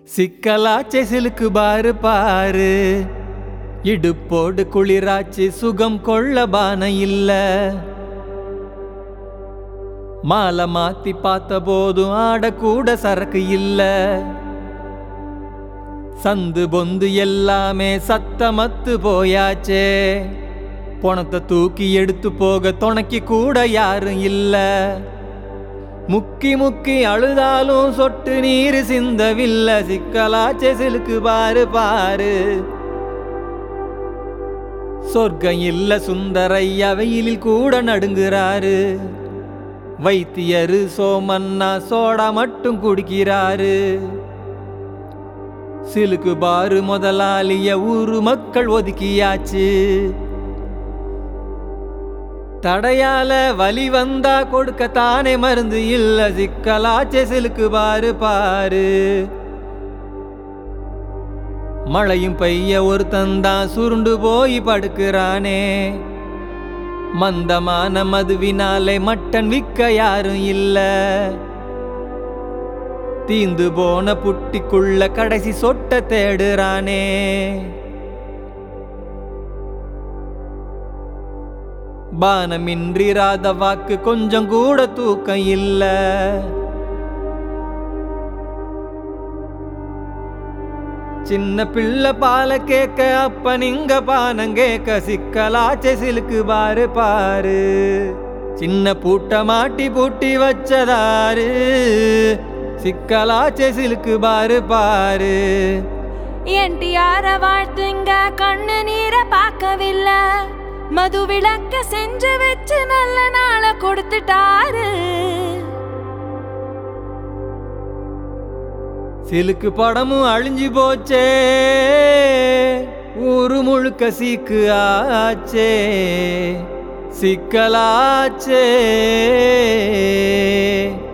சிக்கலாச்சே சிலுக்கு பாரு பாரு இடுப்போடு குளிராச்சு சுகம் கொள்ள பான இல்ல மாலை மாத்தி பார்த்த போதும் ஆடக்கூட சரக்கு இல்ல சந்து பொந்து எல்லாமே சத்தமத்து போயாச்சே பணத்தை தூக்கி எடுத்து போக துணைக்கு கூட யாரும் இல்ல முக்கி முக்கி அழுதாலும் சொட்டு நீர் சிந்தவில்லை சிக்கலாச்சே சிலுக்கு பாரு பாரு சொர்க்கம் இல்ல சுந்தரையா வெயிலில் கூட நடுங்குறாரு வைத்தியரு சோமன்னா சோடா மட்டும் குடிக்கிறாரு சிலுக்கு பாரு முதலாளிய ஊரு மக்கள் ஒதுக்கியாச்சு தடையால வலி வந்தா கொடுக்க தானே மருந்து இல்ல சிக்கலாச்சே சிலுக்கு பாரு பாரு மழையும் பெய்ய ஒருத்தந்தான் சுருண்டு போய் படுக்கிறானே மந்தமான மதுவினாலே மட்டன் விற்க யாரும் இல்ல தீந்து போன புட்டிக்குள்ள கடைசி சொட்ட தேடுறானே பானமின்றி ராத வாக்கு கொஞ்சம் கூட தூக்கம் இல்ல சின்ன பிள்ளை பால கேக்க அப்ப நீங்க பானம் கேக்க சிக்கலாச்சே சிலுக்கு பாரு பாரு சின்ன பூட்ட மாட்டி பூட்டி வச்சதாரு சிக்கலாச்சே சிலுக்கு பாரு பாரு என்டிஆர வாழ்த்துங்க கண்ணு நீர பார்க்கவில்லை மது விளக்க செஞ்சு வச்சு நல்ல நாளை கொடுத்துட்டாரு சிலுக்கு படமும் அழிஞ்சு போச்சே ஊரு முழுக்க சீக்கு ஆச்சே சிக்கலாச்சே